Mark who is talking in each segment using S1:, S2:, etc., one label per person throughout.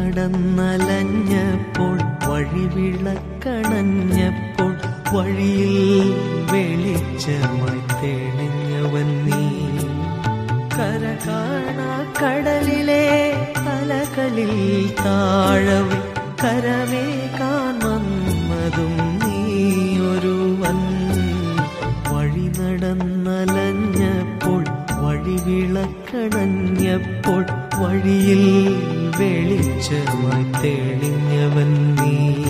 S1: നടന്നലഞ്ഞപ്പോൾ വഴിവിളക്കണഞ്ഞപ്പോൾ വഴിയിൽ വെളിച്ചമായി തെളിഞ്ഞവൻ നീ കര കാണാ കടലിലെ അലകളിൽ താഴവെ കരമേ കാണുന്നതും നീയൊരുവൻ വഴി നടന്നലഞ്ഞപ്പോൾ വഴിവിളക്കണഞ്ഞപ്പോൾ വഴിയിൽ വെളിച്ചമായി തെളിഞ്ഞവൻ നീ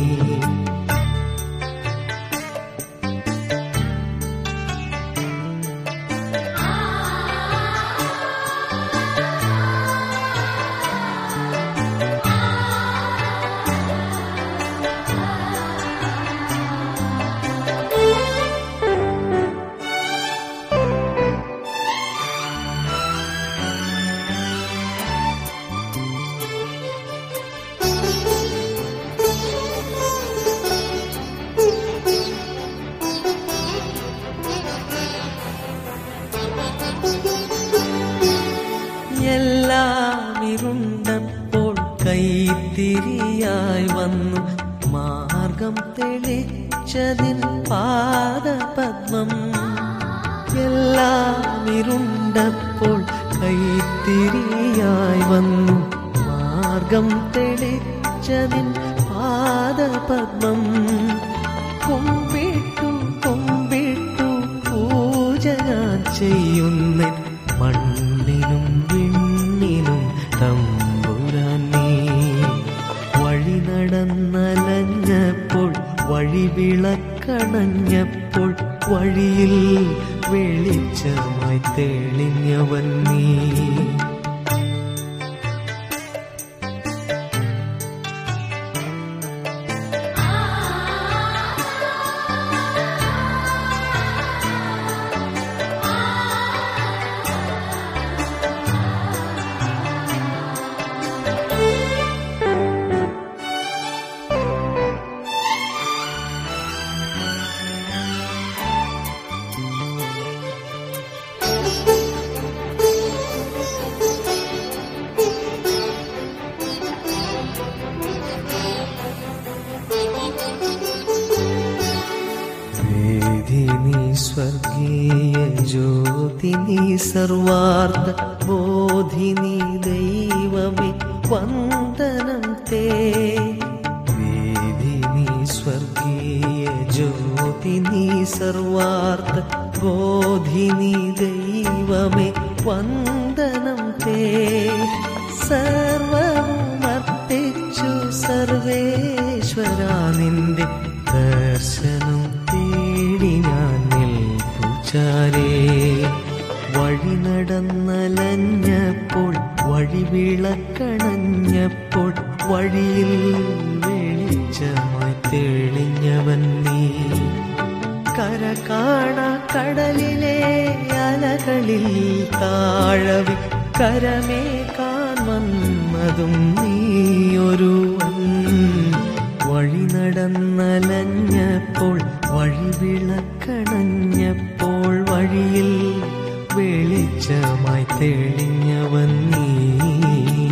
S1: എല്ലാം ഇരുണ്ടപ്പോൾ കൈത്തിരിയായി വന്നു മാർഗം തെളിച്ചതിൻ പാദപത്മം എല്ലാം ഇരുണ്ടപ്പോൾ കൈത്തിരിയായി വന്നു മാർഗം തെളിച്ചതിൻ പാദപത്മം കുമ്പിട്ടു കുമ്പിട്ടു പൂജ ഞാൻ ചെയ്യുന്ന മണ്ണിനും വിണ്ണിനും തമ്പുരാൻ നീ വഴി നടന്നലഞ്ഞപ്പോൾ വഴിവിളക്കണഞ്ഞപ്പോൾ വഴിയിൽ വെളിച്ചമായി തെളിഞ്ഞവൻ നീ വേദിനി സ്വർഗീയ ജ്യോതിനി സർവാർത്ഥ ബോധിനി ദൈവമേ വന്ദനം തേ വേദിനി സ്വർഗീയ ജ്യോതിനി സർവാർത്ഥ ബോധിനി ദൈവമേ വന്ദനം തേ സർവവും അർപ്പിച്ചു സർവേശ്വര നിന്റെ ദർശനം തേടി ഞാൻ നിൽപ്പുചാരേ വഴി നടന്നലഞ്ഞപ്പോൾ വഴിവിളക്കണഞ്ഞപ്പോൾ വഴിയിൽ വെളിച്ചമായി തെളിഞ്ഞവൻ നീ കര കാണാ കടലിലെ അലകളിൽ താഴവി കരമേ കാണുന്നതും നീയൊരുവൻ വഴി നടന്നലഞ്ഞപ്പോൾ വഴിവിളക്കണഞ്ഞപ്പോൾ വഴിയിൽ വെളിച്ചമായി തെളിഞ്ഞവൻ നീ